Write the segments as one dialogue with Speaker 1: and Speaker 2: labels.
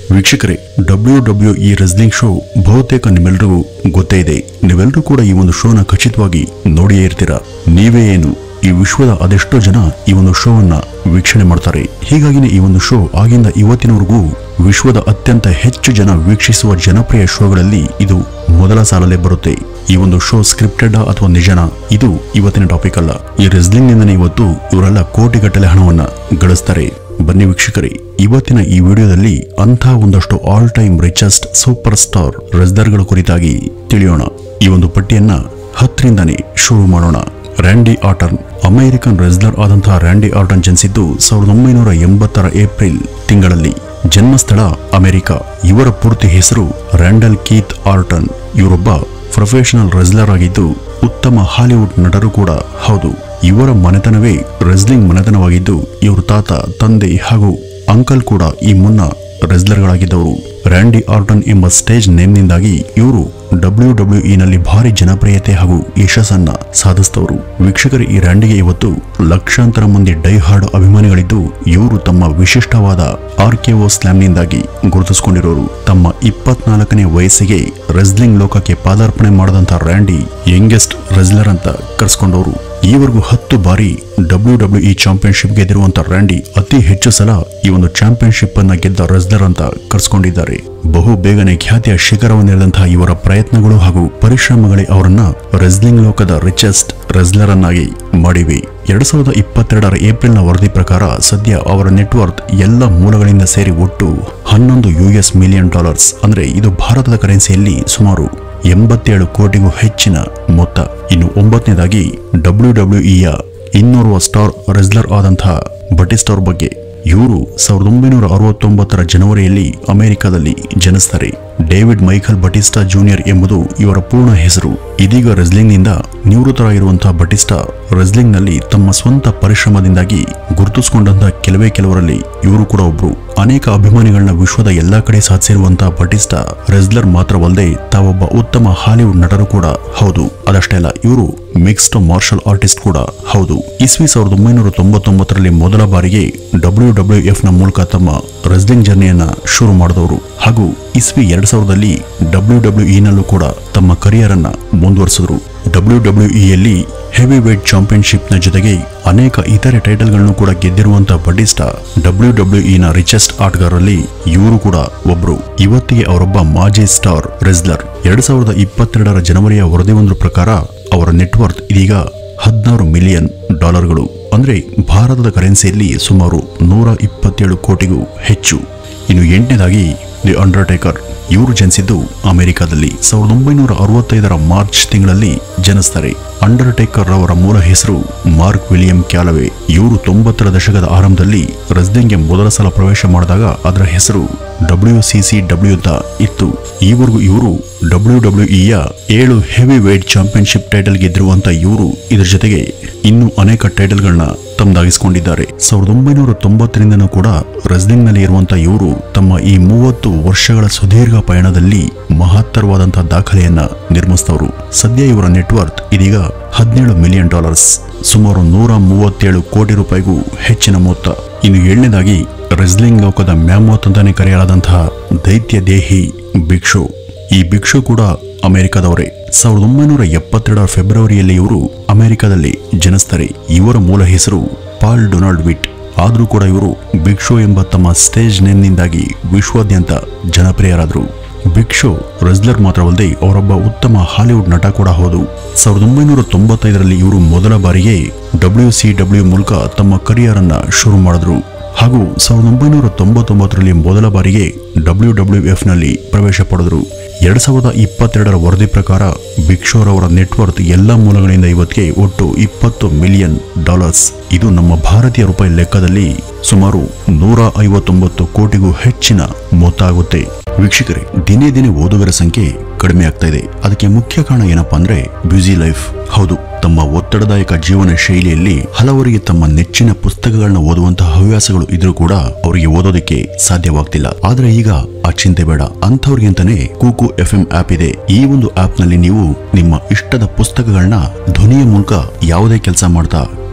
Speaker 1: ವೀಕ್ಷಕರೇ W W E wrestling show ಬಹುತೇಕ ನಿಮ್ಮೆಲ್ಲರಿಗೂ ಗೊತ್ತೇ ಇದೆ ನೀವೆಲ್ಲರೂ ಕೂಡ ಈ ಒಂದು ಶೋನ ಖಚಿತವಾಗಿ ನೋಡಿಯೇ ಇರ್ತೀರಾ ನೀವೇ ಏನು ಈ ವಿಶ್ವದ ಅದೆಷ್ಟೋ ಜನ ಈ ಒಂದು ಶೋವನ್ನ ವೀಕ್ಷಣೆ ಮಾಡ್ತಾರೆ ಹೀಗಾಗಿನೇ ಈ ಒಂದು ಶೋ ಆಗಿಂದ ಇವತ್ತಿನವರೆಗೂ ವಿಶ್ವದ ಅತ್ಯಂತ ಹೆಚ್ಚು ಜನ ವೀಕ್ಷಿಸುವ ಜನಪ್ರಿಯ ಶೋಗಳಲ್ಲಿ ಇದು ಮೊದಲ ಸಾಲಲ್ಲೇ ಬರುತ್ತೆ ಈ ಒಂದು ಶೋ ಸ್ಕ್ರಿಪ್ಟೆಡ್ ಅಥವಾ ನಿಜನ ಇದು ಇವತ್ತಿನ ಟಾಪಿಕ್ ಅಲ್ಲ ಈ ರೆಸ್ಲಿಂಗ್ ನಿಂದನೇ ಇವತ್ತು ಇವರೆಲ್ಲ ಕೋಟಿಗಟ್ಟಲೆ ಹಣವನ್ನ ಗಳಿಸ್ತಾರೆ ಬನ್ನಿ ವೀಕ್ಷಕರೇ ಇವತ್ತಿನ ಈ ವಿಡಿಯೋದಲ್ಲಿ ಅಂಥ ಒಂದಷ್ಟು all time richest super star ರೆಸ್ಲರ್ಗಳ ಕುರಿತಾಗಿ ತಿಳಿಯೋಣ ಈ ಒಂದು ಪಟ್ಟಿಯನ್ನ ಹತ್ತರಿಂದಾನೇ ಶುರು ಮಾಡೋಣ ರ್ಯಾಂಡಿ ಆಟನ್ ಅಮೆರಿಕನ್ ರೆಸ್ಲರ್ ಆದಂತಹ ರ್ಯಾಂಡಿ ಆಟನ್ ಜನಿಸಿದ್ದು ಸಾವಿರದ ಒಂಬೈನೂರ ಎಂಬತ್ತರ ಏಪ್ರಿಲ್ ತಿಂಗಳಲ್ಲಿ ಜನ್ಮಸ್ಥಳ ಅಮೆರಿಕ ಇವರ ಪೂರ್ತಿ ಹೆಸರು ರ್ಯಾಂಡಲ್ ಕೀತ್ ಆರ್ಟನ್ ಇವರೊಬ್ಬ ಪ್ರೊಫೆಷನಲ್ ರೆಸ್ಲರ್ ಆಗಿದ್ದು ಉತ್ತಮ ಹಾಲಿವುಡ್ ನಟರು ಕೂಡ ಹೌದು ಇವರ ಮನೆತನವೇ ರೆಸ್ಲಿಂಗ್ ಮನೆತನವಾಗಿದ್ದು ಇವರು ತಾತ ತಂದೆ ಹಾಗೂ ಅಂಕಲ್ ಕೂಡ ಈ ಮುನ್ನ ರೆಸ್ಲರ್ಗಳಾಗಿದ್ದವರು ರ್ಯಾಂಡಿ ಆರ್ಟನ್ ಎಂಬ ಸ್ಟೇಜ್ ನೇಮ್ನಿಂದಾಗಿ ಇವರು ಡಬ್ಲ್ಯೂ ಡಬ್ಲ್ಯೂ ಇನಲ್ಲಿ ಭಾರಿ ಜನಪ್ರಿಯತೆ ಹಾಗೂ ಯಶಸ್ಸನ್ನ ಸಾಧಿಸಿದವರು ವೀಕ್ಷಕರ ಈ ರ್ಯಾಂಡಿಗೆ ಇವತ್ತು ಲಕ್ಷಾಂತರ ಮಂದಿ ಡೈ ಹಾರ್ಡ್ ಅಭಿಮಾನಿಗಳಿದ್ದು ಇವರು ತಮ್ಮ ವಿಶಿಷ್ಟವಾದ ಆರ್ಕೆಒ ಸ್ಲಾಮ್ನಿಂದಾಗಿ ಗುರುತಿಸಿಕೊಂಡಿರೋರು ತಮ್ಮ ಇಪ್ಪತ್ನಾಲ್ಕನೇ ವಯಸ್ಸಿಗೆ ರೆಸ್ಲಿಂಗ್ ಲೋಕಕ್ಕೆ ಪಾದಾರ್ಪಣೆ ಮಾಡದಂತ ರ್ಯಾಂಡಿ ಯಂಗೆಸ್ಟ್ ರೆಸ್ಲರ್ ಅಂತ ಕರೆಸ್ಕೊಂಡವರು ಈವರೆಗೂ ಹತ್ತು ಬಾರಿ ಡಬ್ಲ್ಯೂ ಡಬ್ಲ್ಯೂ ಇ ಚಾಂಪಿಯನ್ಶಿಪ್ ಗೆದ್ದಿರುವಂತ ರ್ಯಾಂಡಿ ಅತಿ ಹೆಚ್ಚು ಸಲ ಈ ಒಂದು ಚಾಂಪಿಯನ್ಶಿಪ್ ಅನ್ನ ಗೆದ್ದ ರೆಸ್ಲರ್ ಅಂತ ಕರೆಸ್ಕೊಂಡಿದ್ದಾರೆ ಬಹು ಬೇಗನೆ ಖ್ಯಾತಿಯ ಶಿಖರವನ್ನೇರಿದಂತಹ ಇವರ ಪ್ರಯತ್ನಗಳು ಹಾಗೂ ಪರಿಶ್ರಮಗಳೇ ಅವರನ್ನ ರೆಸ್ಲಿಂಗ್ ಲೋಕದ ರಿಚೆಸ್ಟ್ ರೆಸ್ಲರ್ ಅನ್ನಾಗಿ ಮಾಡಿವೆ ಎರಡ್ ಸಾವಿರದ ಇಪ್ಪತ್ತೆರಡರ ಏಪ್ರಿಲ್ನ ವರದಿ ಪ್ರಕಾರ ಸದ್ಯ ಅವರ ನೆಟ್ವರ್ತ್ ಎಲ್ಲ ಮೂಲಗಳಿಂದ ಸೇರಿ ಒಟ್ಟು ಹನ್ನೊಂದು ಯುಎಸ್ ಮಿಲಿಯನ್ ಡಾಲರ್ಸ್ ಅಂದ್ರೆ ಇದು ಭಾರತದ ಕರೆನ್ಸಿಯಲ್ಲಿ ಸುಮಾರು ಎಂಬತ್ತೇಳು ಕೋಟಿಗೂ ಹೆಚ್ಚಿನ ಮೊತ್ತ ಇನ್ನು ಒಂಬತ್ತನೇದಾಗಿ ಡಬ್ಲ್ಯೂ ಡಬ್ಲ್ಯೂ ಇಯ ಇನ್ನೋರ್ವ ಸ್ಟಾರ್ ರೆಸ್ಲರ್ ಆದಂತಹ ಬಟಿಸ್ಟಾರ್ ಬಗ್ಗೆ ಇವರು ಸಾವಿರದ ಒಂಬೈನೂರ ಅರವತ್ತೊಂಬತ್ತರ ಜನವರಿಯಲ್ಲಿ ಅಮೆರಿಕದಲ್ಲಿ ಜನಿಸ್ತಾರೆ ಡೇವಿಡ್ ಮೈಕಲ್ ಬಟಿಸ್ಟಾ ಜೂನಿಯರ್ ಎಂಬುದು ಇವರ ಪೂರ್ಣ ಹೆಸರು ಇದೀಗ ರೆಸ್ಲಿಂಗ್ನಿಂದ ನಿವೃತ್ತರಾಗಿರುವಂತಹ ಬಟಿಸ್ಟಾ ರೆಸ್ಲಿಂಗ್ನಲ್ಲಿ ತಮ್ಮ ಸ್ವಂತ ಪರಿಶ್ರಮದಿಂದಾಗಿ ಗುರುತಿಸಿಕೊಂಡಂತಹ ಕೆಲವೇ ಕೆಲವರಲ್ಲಿ ಇವರು ಕೂಡ ಒಬ್ರು ಅನೇಕ ಅಭಿಮಾನಿಗಳನ್ನ ವಿಶ್ವದ ಎಲ್ಲಾ ಕಡೆ ಸಾಧಿಸಿರುವಂತಹ ಬಟಿಸ್ಟಾ ರೆಸ್ಲರ್ ಮಾತ್ರವಲ್ಲದೆ ತಾವೊಬ್ಬ ಉತ್ತಮ ಹಾಲಿವುಡ್ ನಟರು ಕೂಡ ಹೌದು ಅದಷ್ಟೇ ಅಲ್ಲ ಇವರು ಮಿಕ್ಸ್ಡ್ ಮಾರ್ಷಲ್ ಆರ್ಟಿಸ್ಟ್ ಕೂಡ ಹೌದು ಇಸ್ವಿ ಸಾವಿರದ ಒಂಬೈನೂರ ತೊಂಬತ್ತೊಂಬತ್ತರಲ್ಲಿ ಮೊದಲ ಬಾರಿಗೆ ಡಬ್ಲ್ಯೂ ಡಬ್ಲ್ಯೂ ಎಫ್ ನ ಮೂಲಕ ತಮ್ಮ ರೆಸ್ಲಿಂಗ್ ಜರ್ನಿಯನ್ನ ಶುರು ಮಾಡಿದವರು ಹಾಗೂ ಇಸ್ವಿ ಎರಡ್ ಸಾವಿರದಲ್ಲಿ ಡಬ್ಲ್ಯೂ ಡಬ್ಲ್ಯೂ ಇನಲ್ಲೂ ಕೂಡ ತಮ್ಮ ಕರಿಯರ್ ಅನ್ನ ಮುಂದುವರಿಸಿದ್ರು ಡಬ್ಲ್ಯೂ ಡಬ್ಲ್ಯೂ ಇಯಲ್ಲಿ ಹೆವಿ ವೇಟ್ ಚಾಂಪಿಯನ್ಶಿಪ್ ನ ಜೊತೆಗೆ ಅನೇಕ ಇತರೆ ಟೈಟಲ್ಗಳನ್ನು ಕೂಡ ಗೆದ್ದಿರುವಂತಹ ಬಟಿಸ್ಟಾ ಡಬ್ಲ್ಯೂ ಡಬ್ಲ್ಯೂ ಇನ ರಿಚೆಸ್ಟ್ ಆಟಗಾರರಲ್ಲಿ ಇವರು ಕೂಡ ಒಬ್ರು ಇವತ್ತಿಗೆ ಅವರೊಬ್ಬ ಮಾಜಿ ಸ್ಟಾರ್ ರೆಸ್ಲರ್ ಎರಡ್ ಸಾವಿರದ ಇಪ್ಪತ್ತೆರಡರ ಜನವರಿಯ ವರದಿಯೊಂದರ ಪ್ರಕಾರ ಅವರ ನೆಟ್ವರ್ತ್ ಇದೀಗ ಹದಿನಾರು ಮಿಲಿಯನ್ ಡಾಲರ್ಗಳು ಅಂದ್ರೆ ಭಾರತದ ಕರೆನ್ಸಿಯಲ್ಲಿ ಸುಮಾರು ನೂರ ಇಪ್ಪತ್ತೇಳು ಕೋಟಿಗೂ ಹೆಚ್ಚು ಇನ್ನು ಎಂಟನೇದಾಗಿ ದಿ ಅಂಡರ್ಟೇಕರ್ ಇವರು ಜನಿಸಿದ್ದು ಅಮೆರಿಕದಲ್ಲಿ ಸಾವಿರದ ಒಂಬೈನೂರ ಅರವತ್ತೈದರ ಮಾರ್ಚ್ ತಿಂಗಳಲ್ಲಿ ಜನಿಸ್ತಾರೆ ಅಂಡರ್ಟೇಕರ್ ಅವರ ಮೂಲ ಹೆಸರು ಮಾರ್ಕ್ ವಿಲಿಯಂ ಕ್ಯಾಲವೆ ಇವರು ತೊಂಬತ್ತರ ದಶಕದ ಆರಂಭದಲ್ಲಿ ರೆಸ್ಲಿಂಗ್ಗೆ ಮೊದಲ ಸಲ ಪ್ರವೇಶ ಮಾಡಿದಾಗ ಅದರ ಹೆಸರು ಡಬ್ಲ್ಯೂ ಸಿ ಸಿ ಡಬ್ಲ್ಯೂ ಅಂತ ಇತ್ತು ಈವರೆಗೂ ಇವರು ಡಬ್ಲ್ಯೂ ಡಬ್ಲ್ಯೂ ಇಯ ಏಳು ಹೆವಿ ವೇಟ್ ಚಾಂಪಿಯನ್ಶಿಪ್ ಟೈಟಲ್ ಗೆದ್ದಿರುವಂತ ಇವರು ಇದರ ಜೊತೆಗೆ ಇನ್ನೂ ಅನೇಕ ಟೈಟಲ್ಗಳನ್ನ ತಮ್ಮದಾಗಿಸಿಕೊಂಡಿದ್ದಾರೆ ಸಾವಿರದ ಒಂಬೈನೂರ ತೊಂಬತ್ತರಿಂದನೂ ಕೂಡ ರೆಸ್ಲಿಂಗ್ ನಲ್ಲಿ ಇರುವಂತಹ ಇವರು ತಮ್ಮ ಈ ಮೂವತ್ತು ವರ್ಷಗಳ ಸುದೀರ್ಘ ಪಯಣದಲ್ಲಿ ಮಹತ್ತರವಾದಂತಹ ದಾಖಲೆಯನ್ನ ನಿರ್ಮಿಸಿದವರು ಸದ್ಯ ಇವರ ನೆಟ್ವರ್ತ್ ಇದೀಗ ಹದಿನೇಳು ಮಿಲಿಯನ್ ಡಾಲರ್ಸ್ ಸುಮಾರು ನೂರ ಮೂವತ್ತೇಳು ಕೋಟಿ ರೂಪಾಯಿಗೂ ಹೆಚ್ಚಿನ ಮೊತ್ತ ಇನ್ನು ಏಳನೇದಾಗಿ ರೆಸ್ಲಿಂಗ್ ಲೋಕದ ಮ್ಯಾಮೋತ್ ಅಂತಾನೆ ಕರೆಯಲಾದಂತಹ ದೈತ್ಯ ದೇಹಿ ಭಿಕ್ಷು ಈ ಭಿಕ್ಷು ಕೂಡ ಅಮೆರಿಕದವರೇ ಸಾವಿರದ ಒಂಬೈನೂರ ಎಪ್ಪತ್ತೆರಡರ ಫೆಬ್ರವರಿಯಲ್ಲಿ ಇವರು ಅಮೆರಿಕದಲ್ಲಿ ಜನಿಸ್ತಾರೆ ಇವರ ಮೂಲ ಹೆಸರು ಪಾಲ್ ಡೊನಾಲ್ಡ್ ವಿಟ್ ಆದರೂ ಕೂಡ ಇವರು ಭಿಕ್ಷು ಎಂಬ ತಮ್ಮ ಸ್ಟೇಜ್ ನೇಮ್ನಿಂದಾಗಿ ವಿಶ್ವಾದ್ಯಂತ ಜನಪ್ರಿಯರಾದರು ಭಿಕ್ಷು ರೆಸ್ಲರ್ ಮಾತ್ರವಲ್ಲದೆ ಅವರೊಬ್ಬ ಉತ್ತಮ ಹಾಲಿವುಡ್ ನಟ ಕೂಡ ಹೌದು ಸಾವಿರದ ಒಂಬೈನೂರ ತೊಂಬತ್ತೈದರಲ್ಲಿ ಇವರು ಮೊದಲ ಬಾರಿಗೆ ಡಬ್ಲ್ಯೂ ಸಿ ಡಬ್ಲ್ಯೂ ಮೂಲಕ ತಮ್ಮ ಕರಿಯರ್ ಅನ್ನ ಶುರು ಮಾಡಿದ್ರು ಹಾಗೂ ಸಾವಿರದ ಒಂಬೈನೂರ ತೊಂಬತ್ತೊಂಬತ್ತರಲ್ಲಿ ಮೊದಲ ಬಾರಿಗೆ ಡಬ್ಲ್ಯೂ ಡಬ್ಲ್ಯೂ ಎಫ್ ನಲ್ಲಿ ಪ್ರವೇಶ ಪಡೆದರು ಎರಡ್ ಸಾವಿರದ ಇಪ್ಪತ್ತೆರಡರ ವರದಿ ಪ್ರಕಾರ ಭಿಕ್ಷೋರ್ ಅವರ ನೆಟ್ವರ್ತ್ ಎಲ್ಲ ಮೂಲಗಳಿಂದ ಇವತ್ತಿಗೆ ಒಟ್ಟು ಇಪ್ಪತ್ತು ಮಿಲಿಯನ್ ಡಾಲರ್ಸ್ ಇದು ನಮ್ಮ ಭಾರತೀಯ ರೂಪಾಯಿ ಲೆಕ್ಕದಲ್ಲಿ ಸುಮಾರು ನೂರ ಐವತ್ತೊಂಬತ್ತು ಕೋಟಿಗೂ ಹೆಚ್ಚಿನ ಮೊತ್ತ ಆಗುತ್ತೆ ವೀಕ್ಷಕರೇ ದಿನೇ ದಿನೇ ಓದುಗರ ಸಂಖ್ಯೆ ಕಡಿಮೆ ಆಗ್ತಾ ಇದೆ ಅದಕ್ಕೆ ಮುಖ್ಯ ಕಾರಣ ಏನಪ್ಪಾ ಅಂದ್ರೆ ಬ್ಯುಸಿ ಲೈಫ್ ಹೌದು ತಮ್ಮ ಒತ್ತಡದಾಯಕ ಜೀವನ ಶೈಲಿಯಲ್ಲಿ ಹಲವರಿಗೆ ತಮ್ಮ ನೆಚ್ಚಿನ ಪುಸ್ತಕಗಳನ್ನ ಓದುವಂತಹ ಹವ್ಯಾಸಗಳು ಇದ್ರೂ ಕೂಡ ಅವರಿಗೆ ಓದೋದಕ್ಕೆ ಸಾಧ್ಯವಾಗ್ತಿಲ್ಲ ಆದ್ರೆ ಈಗ ಆ ಚಿಂತೆ ಬೇಡ ಅಂಥವ್ರಿಗೆ ಅಂತಾನೆ ಕೂಕು ಎಫ್ ಎಂ ಆಪ್ ಇದೆ ಈ ಒಂದು ಆಪ್ ನಲ್ಲಿ ನೀವು ನಿಮ್ಮ ಇಷ್ಟದ ಪುಸ್ತಕಗಳನ್ನ ಧ್ವನಿಯ ಮೂಲಕ ಯಾವುದೇ ಕೆಲಸ ಮಾಡ್ತಾ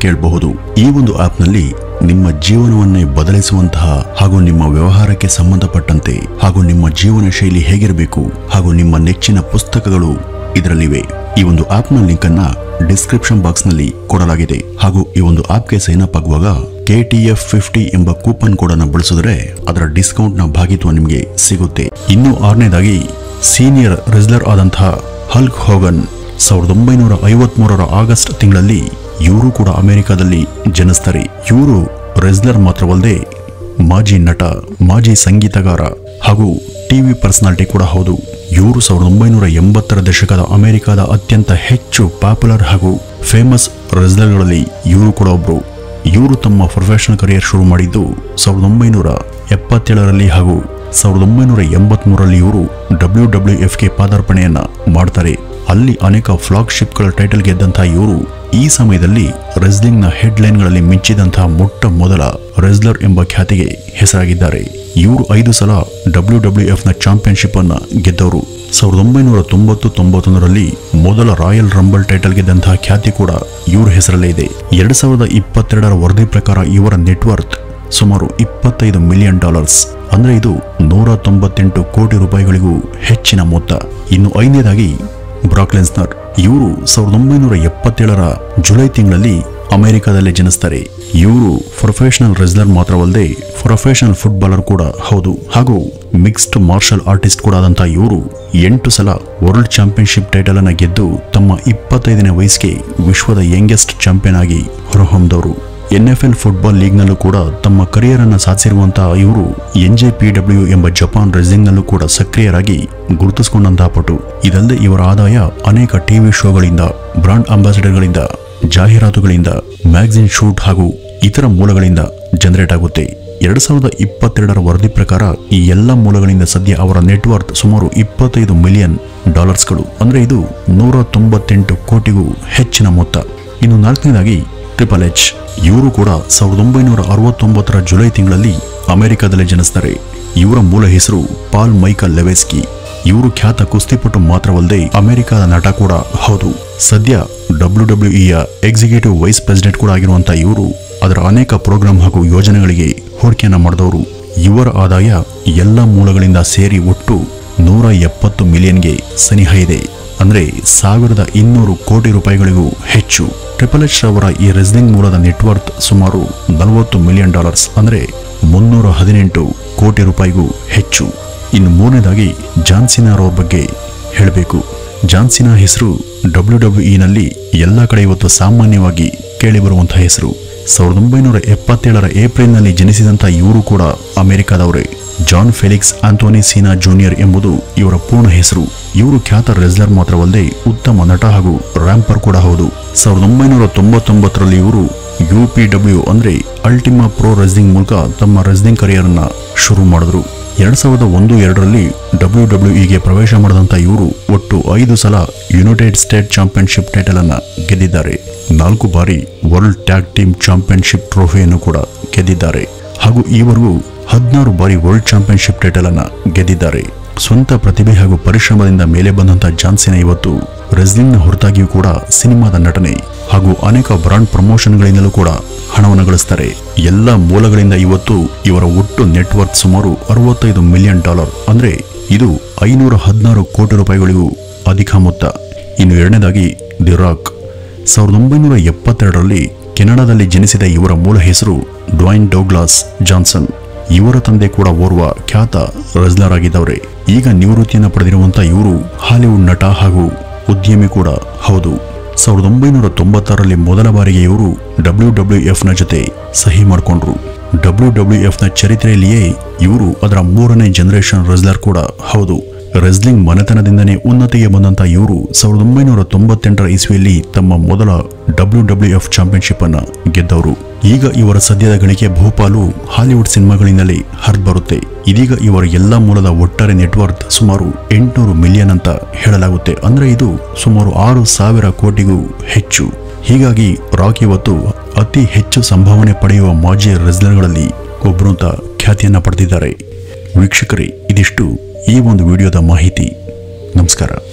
Speaker 1: ಕೇಳಬಹುದು ಈ ಒಂದು ಆಪ್ನಲ್ಲಿ ನಿಮ್ಮ ಜೀವನವನ್ನೇ ಬದಲಿಸುವಂತಹ ಹಾಗೂ ನಿಮ್ಮ ವ್ಯವಹಾರಕ್ಕೆ ಸಂಬಂಧಪಟ್ಟಂತೆ ಹಾಗೂ ನಿಮ್ಮ ಜೀವನ ಶೈಲಿ ಹೇಗಿರಬೇಕು ಹಾಗೂ ನಿಮ್ಮ ನೆಚ್ಚಿನ ಪುಸ್ತಕಗಳು ಇದರಲ್ಲಿವೆ ಈ ಒಂದು ಆಪ್ನ ಲಿಂಕ್ ಅನ್ನ ಡಿಸ್ಕ್ರಿಪ್ಷನ್ ಬಾಕ್ಸ್ ನಲ್ಲಿ ಕೊಡಲಾಗಿದೆ ಹಾಗೂ ಈ ಒಂದು ಆಪ್ಗೆ ಸೈನ್ ಅಪ್ ಆಗುವಾಗ ಕೆ ಟಿ ಎಫ್ ಫಿಫ್ಟಿ ಎಂಬ ಕೂಪನ್ ಕೋಡ್ ಅನ್ನು ಬಳಸಿದ್ರೆ ಅದರ ಡಿಸ್ಕೌಂಟ್ ನ ಭಾಗಿತ್ವ ನಿಮಗೆ ಸಿಗುತ್ತೆ ಇನ್ನು ಆರನೇದಾಗಿ ಸೀನಿಯರ್ ರೆಸ್ಲರ್ ಆದಂತಹ ಹಲ್ಕ್ ಹೋಗನ್ ಸಾವಿರದ ಒಂಬೈನೂರ ಐವತ್ಮೂರರ ಆಗಸ್ಟ್ ತಿಂಗಳಲ್ಲಿ ಇವರು ಕೂಡ ಅಮೆರಿಕದಲ್ಲಿ ಜನಿಸ್ತಾರೆ ಇವರು ರೆಸ್ಲರ್ ಮಾತ್ರವಲ್ಲದೆ ಮಾಜಿ ನಟ ಮಾಜಿ ಸಂಗೀತಗಾರ ಹಾಗೂ ಟಿವಿ ಪರ್ಸನಾಲಿಟಿ ಕೂಡ ಹೌದು ಇವರು ಸಾವಿರದ ಒಂಬೈನೂರ ಎಂಬತ್ತರ ದಶಕದ ಅಮೆರಿಕದ ಅತ್ಯಂತ ಹೆಚ್ಚು ಪಾಪ್ಯುಲರ್ ಹಾಗೂ ಫೇಮಸ್ ರೆಸ್ಲರ್ಗಳಲ್ಲಿ ಇವರು ಕೂಡ ಒಬ್ರು ಇವರು ತಮ್ಮ ಪ್ರೊಫೆಷನಲ್ ಕರಿಯರ್ ಶುರು ಮಾಡಿದ್ದು ಸಾವಿರದ ಒಂಬೈನೂರ ಎಪ್ಪತ್ತೇಳರಲ್ಲಿ ಹಾಗೂ ಸಾವಿರದ ಒಂಬೈನೂರ ಎಂಬತ್ಮೂರರಲ್ಲಿ ಇವರು ಡಬ್ಲ್ಯೂ ಡಬ್ಲ್ಯೂ ಎಫ್ಗೆ ಪಾದಾರ್ಪಣೆಯನ್ನ ಮಾಡ್ತಾರೆ ಅಲ್ಲಿ ಅನೇಕ ಫ್ಲಾಗ್ಶಿಪ್ಗಳ ಟೈಟಲ್ ಗೆದ್ದಂತಹ ಇವರು ಈ ಸಮಯದಲ್ಲಿ ರೆಸ್ಲಿಂಗ್ನ ಹೆಡ್ಲೈನ್ಗಳಲ್ಲಿ ಮಿಂಚಿದಂತಹ ಮೊಟ್ಟ ಮೊದಲ ರೆಸ್ಲರ್ ಎಂಬ ಖ್ಯಾತಿಗೆ ಹೆಸರಾಗಿದ್ದಾರೆ ಇವರು ಐದು ಸಲ ಡಬ್ಲ್ಯೂ ಡಬ್ಲ್ಯೂ ಎಫ್ನ ಚಾಂಪಿಯನ್ಶಿಪ್ ಅನ್ನ ಗೆದ್ದವರು ಸಾವಿರದ ಒಂಬೈನೂರ ತೊಂಬತ್ತು ತೊಂಬತ್ತೊಂದರಲ್ಲಿ ಮೊದಲ ರಾಯಲ್ ರಂಬಲ್ ಟೈಟಲ್ ಗೆದ್ದಂತಹ ಖ್ಯಾತಿ ಕೂಡ ಇವರ ಹೆಸರಲ್ಲೇ ಇದೆ ಎರಡ್ ಸಾವಿರದ ಇಪ್ಪತ್ತೆರಡರ ವರದಿ ಪ್ರಕಾರ ಇವರ ನೆಟ್ವರ್ತ್ ಸುಮಾರು ಇಪ್ಪತ್ತೈದು ಮಿಲಿಯನ್ ಡಾಲರ್ಸ್ ಅಂದ್ರೆ ಇದು ನೂರ ತೊಂಬತ್ತೆಂಟು ಕೋಟಿ ರೂಪಾಯಿಗಳಿಗೂ ಹೆಚ್ಚಿನ ಮೊತ್ತ ಇನ್ನು ಐದನೇದಾಗಿ ಬ್ರಾಕ್ಲೆನ್ಸ್ನರ್ ಇವರು ಸಾವಿರದ ಒಂಬೈನೂರ ಎಪ್ಪತ್ತೇಳರ ಜುಲೈ ತಿಂಗಳಲ್ಲಿ ಅಮೆರಿಕದಲ್ಲೇ ಜನಿಸ್ತಾರೆ ಇವರು ಪ್ರೊಫೆಷನಲ್ ರೆಸ್ಲರ್ ಮಾತ್ರವಲ್ಲದೆ ಪ್ರೊಫೆಷನಲ್ ಫುಟ್ಬಾಲರ್ ಕೂಡ ಹೌದು ಹಾಗೂ ಮಿಕ್ಸ್ಡ್ ಮಾರ್ಷಲ್ ಆರ್ಟಿಸ್ಟ್ ಕೂಡ ಆದಂತಹ ಇವರು ಎಂಟು ಸಲ ವರ್ಲ್ಡ್ ಚಾಂಪಿಯನ್ಶಿಪ್ ಟೈಟಲ್ ಅನ್ನ ಗೆದ್ದು ತಮ್ಮ ಇಪ್ಪತ್ತೈದನೇ ವಯಸ್ಸಿಗೆ ವಿಶ್ವದ ಯಂಗೆಸ್ಟ್ ಚಾಂಪಿಯನ್ ಆಗಿ ಹೊರಹೊಮ್ಮಿದವರು ಎನ್ಎಫ್ಎಲ್ ಫುಟ್ಬಾಲ್ ಲೀಗ್ನಲ್ಲೂ ಕೂಡ ತಮ್ಮ ಕರಿಯರ್ ಅನ್ನ ಸಾಧಿಸಿರುವಂತಹ ಇವರು ಎನ್ ಜೆ ಪಿ ಡಬ್ಲ್ಯೂ ಎಂಬ ಜಪಾನ್ ರೆಸ್ಲಿಂಗ್ನಲ್ಲೂ ಕೂಡ ಸಕ್ರಿಯರಾಗಿ ಗುರುತಿಸಿಕೊಂಡಂತಹ ಪಟು ಇದಲ್ಲದೆ ಇವರ ಆದಾಯ ಅನೇಕ ಟಿವಿ ಶೋಗಳಿಂದ ಬ್ರಾಂಡ್ ಅಂಬಾಸಿಡರ್ಗಳಿಂದ ಜಾಹೀರಾತುಗಳಿಂದ ಮ್ಯಾಗಝಿನ್ ಶೂಟ್ ಹಾಗೂ ಇತರ ಮೂಲಗಳಿಂದ ಜನರೇಟ್ ಆಗುತ್ತೆ ಎರಡ್ ಸಾವಿರದ ಇಪ್ಪತ್ತೆರಡರ ವರದಿ ಪ್ರಕಾರ ಈ ಎಲ್ಲ ಮೂಲಗಳಿಂದ ಸದ್ಯ ಅವರ ನೆಟ್ವರ್ತ್ ಸುಮಾರು ಇಪ್ಪತ್ತೈದು ಮಿಲಿಯನ್ ಡಾಲರ್ಸ್ಗಳು ಅಂದ್ರೆ ಇದು ನೂರ ತೊಂಬತ್ತೆಂಟು ಕೋಟಿಗೂ ಹೆಚ್ಚಿನ ಮೊತ್ತ ಇನ್ನು ನಾಲ್ಕನೇದಾಗಿ ಟ್ರಿಪಲ್ ಎಚ್ ಇವರು ಕೂಡ ಸಾವಿರದ ಒಂಬೈನೂರ ಅರವತ್ತೊಂಬತ್ತರ ಜುಲೈ ತಿಂಗಳಲ್ಲಿ ಅಮೆರಿಕದಲ್ಲೇ ಜನಿಸ್ತಾರೆ ಇವರ ಮೂಲ ಹೆಸರು ಪಾಲ್ ಮೈಕಲ್ ಲೆವೆಸ್ಕಿ ಇವರು ಖ್ಯಾತ ಕುಸ್ತಿಪಟು ಮಾತ್ರವಲ್ಲದೆ ಅಮೆರಿಕದ ನಟ ಕೂಡ ಹೌದು ಸದ್ಯ ಡಬ್ಲ್ಯೂ ಡಬ್ಲ್ಯೂಇಯ ಎಕ್ಸಿಕ್ಯೂಟಿವ್ ವೈಸ್ ಪ್ರೆಸಿಡೆಂಟ್ ಕೂಡ ಆಗಿರುವಂತಹ ಇವರು ಅದರ ಅನೇಕ ಪ್ರೋಗ್ರಾಂ ಹಾಗೂ ಯೋಜನೆಗಳಿಗೆ ಹೂಡಿಕೆಯನ್ನ ಮಾಡಿದವರು ಇವರ ಆದಾಯ ಎಲ್ಲ ಮೂಲಗಳಿಂದ ಸೇರಿ ಒಟ್ಟು ನೂರ ಎಪ್ಪತ್ತು ಮಿಲಿಯನ್ಗೆ ಸನಿಹ ಇದೆ ಅಂದ್ರೆ ಸಾವಿರದ ಇನ್ನೂರು ಕೋಟಿ ರೂಪಾಯಿಗಳಿಗೂ ಹೆಚ್ಚು ಟ್ರಿಪಲ್ ಎಚ್ ರವರ ಈ ರೆಸ್ಲಿಂಗ್ ಮೂಲದ ನೆಟ್ವರ್ತ್ ಸುಮಾರು ನಲವತ್ತು ಮಿಲಿಯನ್ ಡಾಲರ್ಸ್ ಅಂದ್ರೆ ಮುನ್ನೂರ ಹದಿನೆಂಟು ಕೋಟಿ ರೂಪಾಯಿಗೂ ಹೆಚ್ಚು ಇನ್ನು ಮೂರನೇದಾಗಿ ಜಾನ್ಸಿನಾರವ್ರ ಬಗ್ಗೆ ಹೇಳಬೇಕು ಜಾನ್ಸಿನಾ ಹೆಸರು ಡಬ್ಲ್ಯೂ ಡಬ್ಲ್ಯೂ ಇನಲ್ಲಿ ಎಲ್ಲ ಕಡೆ ಇವತ್ತು ಸಾಮಾನ್ಯವಾಗಿ ಕೇಳಿಬರುವಂತಹ ಹೆಸರು ಸಾವಿರದ ಒಂಬೈನೂರ ಎಪ್ಪತ್ತೇಳರ ಏಪ್ರಿಲ್ನಲ್ಲಿ ಜನಿಸಿದಂಥ ಇವರು ಕೂಡ ಅಮೆರಿಕದವರೇ John Felix Anthony Cena junior ಎಂಬುದು ಇವರ ಪೂರ್ಣ ಹೆಸರು ಇವರು ಖ್ಯಾತ ರೆಸ್ಲರ್ ಮಾತ್ರವಲ್ಲದೆ ಉತ್ತಮ ನಟ ಹಾಗೂ ರ್ಯಾಂಪರ್ ಕೂಡ ಹೌದು ಸಾವಿರದ ಒಂಬೈನೂರ ತೊಂಬತ್ತೊಂಬತ್ತರಲ್ಲಿ ಇವರು ಯು ಪಿ ಡಬ್ಲ್ಯೂ ಅಂದ್ರೆ ಅಲ್ಟಿಮಾ ಪ್ರೋ ರೆಸ್ಲಿಂಗ್ ಮೂಲಕ ತಮ್ಮ ರೆಸ್ಲಿಂಗ್ ಕರಿಯರ್ ಅನ್ನ ಶುರು ಮಾಡಿದ್ರು ಎರಡ್ ಸಾವಿರದ ಒಂದು ಎರಡರಲ್ಲಿ ಡಬ್ಲ್ಯೂ ಡಬ್ಲ್ಯೂ ಇಗೆ ಪ್ರವೇಶ ಮಾಡಿದಂಥ ಇವರು ಒಟ್ಟು ಐದು ಸಲ ಯುನೈಟೆಡ್ ಸ್ಟೇಟ್ ಚಾಂಪಿಯನ್ಶಿಪ್ ಟೈಟಲ್ ಅನ್ನ ಗೆದ್ದಿದ್ದಾರೆ ನಾಲ್ಕು ಬಾರಿ ವರ್ಲ್ಡ್ ಟ್ಯಾಗ್ ಟೀಮ್ ಚಾಂಪಿಯನ್ಶಿಪ್ ಟ್ರೋಫಿಯನ್ನು ಕೂಡ ಗೆದ್ದಿದ್ದಾರೆ ಹಾಗೂ ಈವರೆಗೂ ಹದಿನಾರು ಬಾರಿ ವರ್ಲ್ಡ್ ಚಾಂಪಿಯನ್ಶಿಪ್ ಟೈಟಲ್ ಅನ್ನ ಗೆದ್ದಿದ್ದಾರೆ ಸ್ವಂತ ಪ್ರತಿಭೆ ಹಾಗೂ ಪರಿಶ್ರಮದಿಂದ ಮೇಲೆ ಬಂದಂತ ಜಾನ್ಸಿನ ಇವತ್ತು ರೆಸ್ಲಿಂಗ್ನ ಹೊರತಾಗಿಯೂ ಕೂಡ ಸಿನಿಮಾದ ನಟನೆ ಹಾಗೂ ಅನೇಕ ಬ್ರಾಂಡ್ ಪ್ರಮೋಷನ್ಗಳಿಂದಲೂ ಕೂಡ ಹಣವನ್ನು ಗಳಿಸ್ತಾರೆ ಎಲ್ಲ ಮೂಲಗಳಿಂದ ಇವತ್ತು ಇವರ ಒಟ್ಟು ನೆಟ್ವರ್ಕ್ ಸುಮಾರು ಅರವತ್ತೈದು ಮಿಲಿಯನ್ ಡಾಲರ್ ಅಂದ್ರೆ ಇದು ಐನೂರ ಹದಿನಾರು ಕೋಟಿ ರೂಪಾಯಿಗಳಿಗೂ ಅಧಿಕ ಮೊತ್ತ ಇನ್ನು ಎರಡನೇದಾಗಿ ದಿ ರಾಕ್ ಸಾವಿರದ ಒಂಬೈನೂರ ಎಪ್ಪತ್ತೆರಡರಲ್ಲಿ ಕೆನಡಾದಲ್ಲಿ ಜನಿಸಿದ ಇವರ ಮೂಲ ಹೆಸರು ಡ್ವಾಯ್ನ್ ಡೌಗ್ಲಾಸ್ ಜಾನ್ಸನ್ ಇವರ ತಂದೆ ಕೂಡ ಓರ್ವ ಖ್ಯಾತ ರೆಸ್ಲರ್ ಆಗಿದ್ದವರೇ ಈಗ ನಿವೃತ್ತಿಯನ್ನು ಪಡೆದಿರುವಂತ ಇವರು ಹಾಲಿವುಡ್ ನಟ ಹಾಗೂ ಉದ್ಯಮಿ ಕೂಡ ಹೌದು ಸಾವಿರದ ಒಂಬೈನೂರ ತೊಂಬತ್ತಾರರಲ್ಲಿ ಮೊದಲ ಬಾರಿಗೆ ಇವರು ಡಬ್ಲ್ಯೂ ಡಬ್ಲ್ಯೂ ಎಫ್ನ ಜೊತೆ ಸಹಿ ಮಾಡಿಕೊಂಡ್ರು ಡಬ್ಲ್ಯೂ ಡಬ್ಲ್ಯೂ ಎಫ್ನ ಚರಿತ್ರೆಯಲ್ಲಿಯೇ ಇವರು ಅದರ ಮೂರನೇ ಜನರೇಷನ್ ರೆಸ್ಲರ್ ಕೂಡ ಹೌದು ರೆಸ್ಲಿಂಗ್ ಮನೆತನದಿಂದನೇ ಉನ್ನತಿಗೆ ಬಂದಂತ ಇವರು ಸಾವಿರದ ಒಂಬೈನೂರ ತೊಂಬತ್ತೆಂಟರ ಇಸ್ವಿಯಲ್ಲಿ ತಮ್ಮ ಮೊದಲ ಡಬ್ಲ್ಯೂ ಡಬ್ಲ್ಯೂ ಎಫ್ ಚಾಂಪಿಯನ್ಶಿಪ್ ಅನ್ನ ಗೆದ್ದವರು ಈಗ ಇವರ ಸದ್ಯದ ಗಳಿಕೆ ಬಹುಪಾಲು ಹಾಲಿವುಡ್ ಸಿನಿಮಾಗಳಿಂದಲೇ ಹರಿದು ಬರುತ್ತೆ ಇದೀಗ ಇವರ ಎಲ್ಲ ಮೂಲದ ಒಟ್ಟಾರೆ ನೆಟ್ವರ್ತ್ ಸುಮಾರು ಎಂಟುನೂರು ಮಿಲಿಯನ್ ಅಂತ ಹೇಳಲಾಗುತ್ತೆ ಅಂದ್ರೆ ಇದು ಸುಮಾರು ಆರು ಸಾವಿರ ಕೋಟಿಗೂ ಹೆಚ್ಚು ಹೀಗಾಗಿ ರಾಕ್ ಇವತ್ತು ಅತಿ ಹೆಚ್ಚು ಸಂಭಾವನೆ ಪಡೆಯುವ ಮಾಜಿ ರೆಸ್ಲರ್ಗಳಲ್ಲಿ ಒಬ್ಬರು ಅಂತ ಖ್ಯಾತಿಯನ್ನ ಪಡೆದಿದ್ದಾರೆ ವೀಕ್ಷಕರೇ ಇದಿಷ್ಟು ಈ ಒಂದು ವಿಡಿಯೋದ ಮಾಹಿತಿ ನಮಸ್ಕಾರ